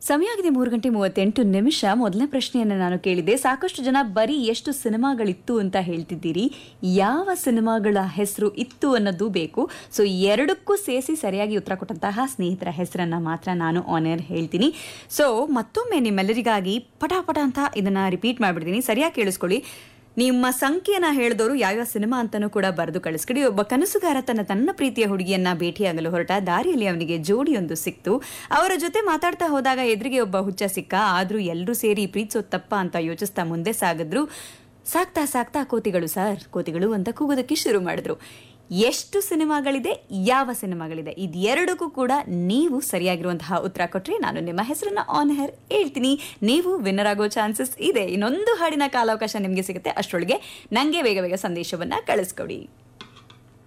ಸಮಯ ಆಗಿದೆ ಮೂರು ಗಂಟೆ ಮೂವತ್ತೆಂಟು ನಿಮಿಷ ಮೊದಲನೇ ಪ್ರಶ್ನೆಯನ್ನು ನಾನು ಕೇಳಿದೆ ಸಾಕಷ್ಟು ಜನ ಬರೀ ಎಷ್ಟು ಸಿನಿಮಾಗಳಿತ್ತು ಅಂತ ಹೇಳ್ತಿದ್ದೀರಿ ಯಾವ ಸಿನಿಮಾಗಳ ಹೆಸರು ಇತ್ತು ಅನ್ನೋದು ಬೇಕು ಸೊ ಎರಡಕ್ಕೂ ಸೇರಿಸಿ ಸರಿಯಾಗಿ ಉತ್ತರ ಕೊಟ್ಟಂತಹ ಸ್ನೇಹಿತರ ಹೆಸರನ್ನ ಮಾತ್ರ ನಾನು ಆನರ್ ಹೇಳ್ತೀನಿ ಸೊ ಮತ್ತೊಮ್ಮೆ ನಿಮ್ಮೆಲ್ಲರಿಗಾಗಿ ಪಟಾಪಟ ಅಂತ ಇದನ್ನ ರಿಪೀಟ್ ಮಾಡ್ಬಿಡ್ತೀನಿ ಸರಿಯಾಗಿ ಕೇಳಿಸ್ಕೊಳ್ಳಿ ನಿಮ್ಮ ಸಂಖ್ಯೆನ ಹೇಳಿದವರು ಯಾವ್ಯಾವ ಸಿನಿಮಾ ಅಂತಾನೂ ಕೂಡ ಬರೆದು ಕಳಿಸ್ಕೊಡಿ ಒಬ್ಬ ಕನಸುಗಾರ ತನ್ನ ತನ್ನ ಪ್ರೀತಿಯ ಹುಡುಗಿಯನ್ನ ಭೇಟಿಯಾಗಲು ಹೊರಟ ದಾರಿಯಲ್ಲಿ ಅವನಿಗೆ ಜೋಡಿಯೊಂದು ಸಿಕ್ತು ಅವರ ಜೊತೆ ಮಾತಾಡ್ತಾ ಹೋದಾಗ ಎದುರಿಗೆ ಒಬ್ಬ ಹುಚ್ಚ ಸಿಕ್ಕ ಆದ್ರೂ ಎಲ್ಲರೂ ಸೇರಿ ಪ್ರೀತಿಸೋದ್ ತಪ್ಪ ಅಂತ ಯೋಚಿಸ್ತಾ ಮುಂದೆ ಸಾಗಿದ್ರು ಸಾಕ್ತಾ ಸಾಕ್ತಾ ಕೋತಿಗಳು ಸರ್ ಕೋತಿಗಳು ಅಂತ ಕೂಗೋದಕ್ಕೆ ಶುರು ಮಾಡಿದ್ರು ಎಷ್ಟು ಸಿನಿಮಾಗಳಿದೆ ಯಾವ ಸಿನಿಮಾಗಳಿದೆ ಇದೆರಡಕ್ಕೂ ಕೂಡ ನೀವು ಸರಿಯಾಗಿರುವಂತಹ ಉತ್ತರ ಕೊಟ್ರೆ ನಾನು ನಿಮ್ಮ ಹೆಸರನ್ನ ಆನ್ ಹೇರ್ ಹೇಳ್ತೀನಿ ನೀವು ವಿನ್ನರ್ ಆಗೋ ಚಾನ್ಸಸ್ ಇದೆ ಇನ್ನೊಂದು ಹಾಡಿನ ಕಾಲಾವಕಾಶ ನಿಮಗೆ ಸಿಗುತ್ತೆ ಅಷ್ಟರೊಳಗೆ ನನಗೆ ಬೇಗ ಬೇಗ ಸಂದೇಶವನ್ನ ಕಳಿಸ್ಕೊಡಿ